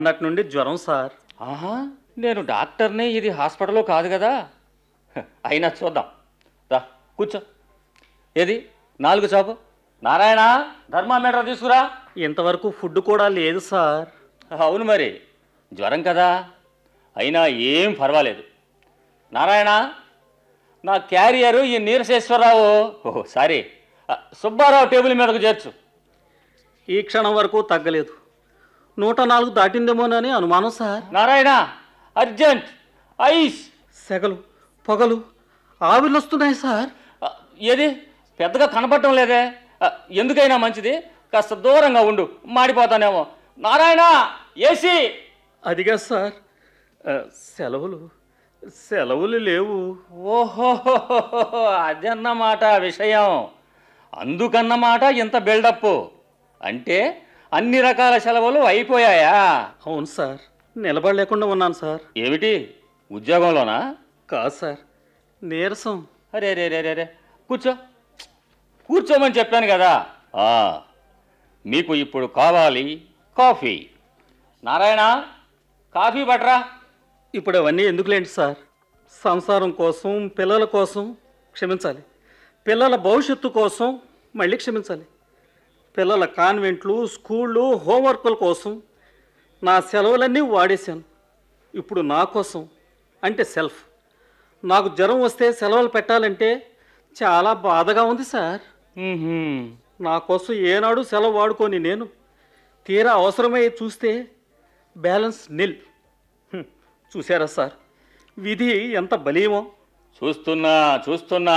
అన్నటి నుండి జ్వరం సార్ ఆహా నేను డాక్టర్ని ఇది హాస్పిటల్లో కాదు కదా హ, అయినా చూద్దాం రా కూర్చో ఏది నాలుగు చాపు నారాయణ ధర్మామీటర్ తీసుకురా ఇంతవరకు ఫుడ్ కూడా లేదు సార్ అవును మరి జ్వరం కదా అయినా ఏం పర్వాలేదు నారాయణ నా క్యారియరు ఈ నీరసేశ్వరరావు ఓహో సారీ ఆ, సుబ్బారావు టేబుల్ మీదకు చేర్చు ఈ క్షణం వరకు తగ్గలేదు నూట నాలుగు దాటిందేమోనని అనుమానం సార్ నారాయణ అర్జెంట్ ఐస్ సెగలు పొగలు ఆవిర్లు వస్తున్నాయి సార్ ఆ, ఏది పెద్దగా కనపడటం లేదే ఆ, ఎందుకైనా మంచిది కాస్త దూరంగా ఉండు మాడిపోతానేమో నారాయణ ఏసీ అదిగా సార్ ఆ, సెలవులు సెలవులు లేవు ఓహో అదన్నమాట విషయం అందుకన్నమాట ఇంత బిల్డప్ అంటే అన్ని రకాల సెలవులు అయిపోయాయా అవును సార్ నిలబడలేకుండా ఉన్నాను సార్ ఏమిటి ఉద్యోగంలోనా కాదు సార్ నీరసం అరే రే రే రే రే కూర్చో కూర్చోమని చెప్పాను కదా ఆ, మీకు ఇప్పుడు కావాలి కాఫీ నారాయణ కాఫీ పట్రా ఇప్పుడు అవన్నీ ఎందుకులేండి సార్ సంసారం కోసం పిల్లల కోసం క్షమించాలి పిల్లల భవిష్యత్తు కోసం మళ్ళీ క్షమించాలి పిల్లల కాన్వెంట్లు స్కూళ్ళు హోంవర్క్ల కోసం నా సెలవులన్నీ వాడేశాను ఇప్పుడు నా కోసం అంటే సెల్ఫ్ నాకు జ్వరం వస్తే సెలవులు పెట్టాలంటే చాలా బాధగా ఉంది సార్ మ్మ్హ్మ్. నా కోసం ఏనాడు సెలవు వాడుకొని నేను తీరా అవసరమై చూస్తే బ్యాలెన్స్ నిల్ హ్మ్, చూసారా సార్ విధి ఎంత బలీయమో చూస్తున్నా చూస్తున్నా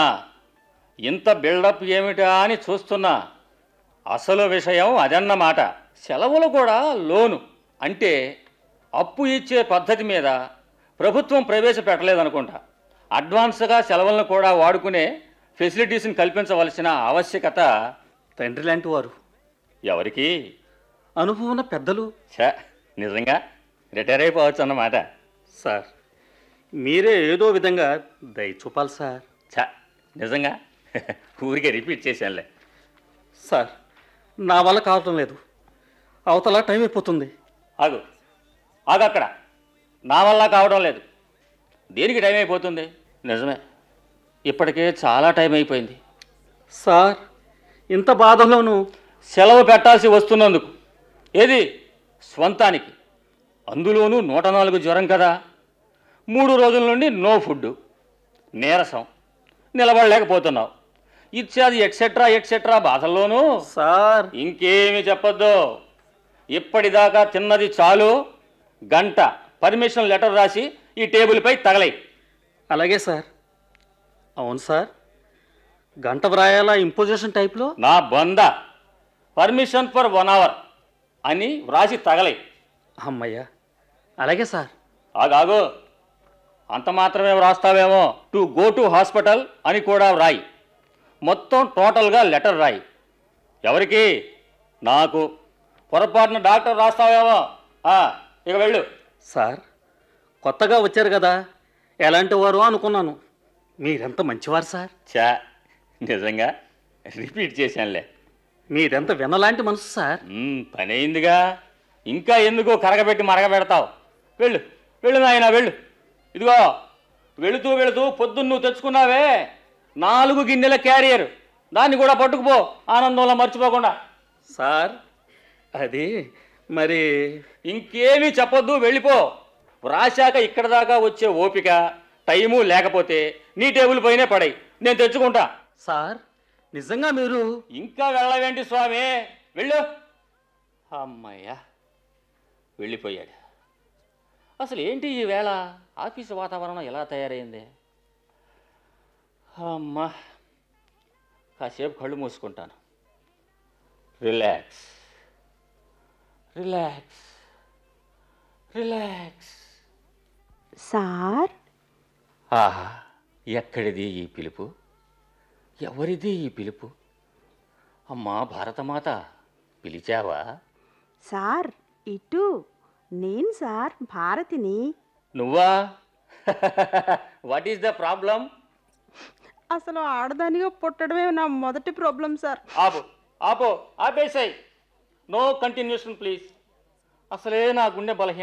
ఇంత బిల్డప్ ఏమిటా అని చూస్తున్నా అసలు విషయం అదన్నమాట సెలవులు కూడా లోను అంటే అప్పు ఇచ్చే పద్ధతి మీద ప్రభుత్వం ప్రవేశపెట్టలేదనుకుంటా అడ్వాన్స్గా సెలవులను కూడా వాడుకునే ఫెసిలిటీస్ని కల్పించవలసిన ఆవశ్యకత తండ్రి లాంటి వారు ఎవరికి అనుభవం ఉన్న పెద్దలు ఛ నిజంగా రిటైర్ అయిపోవచ్చు అన్నమాట సార్ మీరే ఏదో విధంగా దయ చూపాలి సార్ ఛ నిజంగా ఊరికే రిపీట్ చేశానులే సార్ నా వల్ల కావటం లేదు అవతల టైం అయిపోతుంది ఆగు ఆగు అక్కడ నా వల్ల కావడం లేదు దేనికి టైం అయిపోతుంది నిజమే ఇప్పటికే చాలా టైం అయిపోయింది సార్ ఇంత బాధలోనూ సెలవు పెట్టాల్సి వస్తున్నందుకు ఏది స్వంతానికి అందులోనూ నూట నాలుగు జ్వరం కదా మూడు రోజుల నుండి నో ఫుడ్ నీరసం నిలబడలేకపోతున్నావు ఇత్యాది ఎక్సెట్రా ఎక్సెట్రా బాధల్లోనూ సార్ ఇంకేమి చెప్పొద్దు ఇప్పటిదాకా తిన్నది చాలు గంట పర్మిషన్ లెటర్ రాసి ఈ టేబుల్పై తగలై అలాగే సార్ అవును సార్ గంట వ్రాయాలా ఇంపోజిషన్ టైప్లో నా బొంద పర్మిషన్ ఫర్ వన్ అవర్ అని వ్రాసి తగలై అమ్మయ్యా అలాగే సార్ ఆగాగు అంత మాత్రమే వ్రాస్తావేమో టు గో టు హాస్పిటల్ అని కూడా వ్రాయి మొత్తం టోటల్గా లెటర్ రాయి ఎవరికి నాకు పొరపాటున డాక్టర్ రాస్తావేమో ఆ, ఇక వెళ్ళు సార్ కొత్తగా వచ్చారు కదా ఎలాంటి వారు అనుకున్నాను మీరెంత మంచివారు సార్ చా నిజంగా రిపీట్ చేశానులే మీరెంత వినలాంటి మనసు సార్ మ్మ్, పని అయిందిగా ఇంకా ఎందుకు కరగబెట్టి మరగబెడతావు వెళ్ళు వెళ్ళు నాయనా వెళ్ళు ఇదిగో వెళుతూ వెళుతూ పొద్దున్న నువ్వు తెచ్చుకున్నావే నాలుగు గిన్నెల క్యారియర్ దాన్ని కూడా పట్టుకుపో ఆనందంలో మర్చిపోకుండా సార్ అది మరి ఇంకేమీ చెప్పొద్దు వెళ్ళిపో రాశాక ఇక్కడ దాకా వచ్చే ఓపిక టైము లేకపోతే నీ టేబుల్ పైనే పడాయి నేను తెచ్చుకుంటా సార్ నిజంగా మీరు ఇంకా వెళ్ళవేంటి స్వామి వెళ్ళు అమ్మయ్యా వెళ్ళిపోయాడు అసలు ఏంటి ఈ వేళ ఆఫీసు వాతావరణం ఎలా తయారైంది అమ్మా కాసేపు కళ్ళు మూసుకుంటాను రిలాక్స్ రిలాక్స్ రిలాక్స్ సార్ ఆహా ఎక్కడిది ఈ పిలుపు ఎవరిది ఈ పిలుపు అమ్మా భారతమాత పిలిచావా సార్ ఇటు నేను సార్ భారతిని నువ్వా వాట్ ఈస్ ద ప్రాబ్లం అసలు ఆడదానిగా పుట్టడమే నా మొదటి ప్రాబ్లం సార్ ఆపు ఆపు ఆపేసాయి నో కంటిన్యూషన్ ప్లీజ్ అసలే నా గుండె బలహీన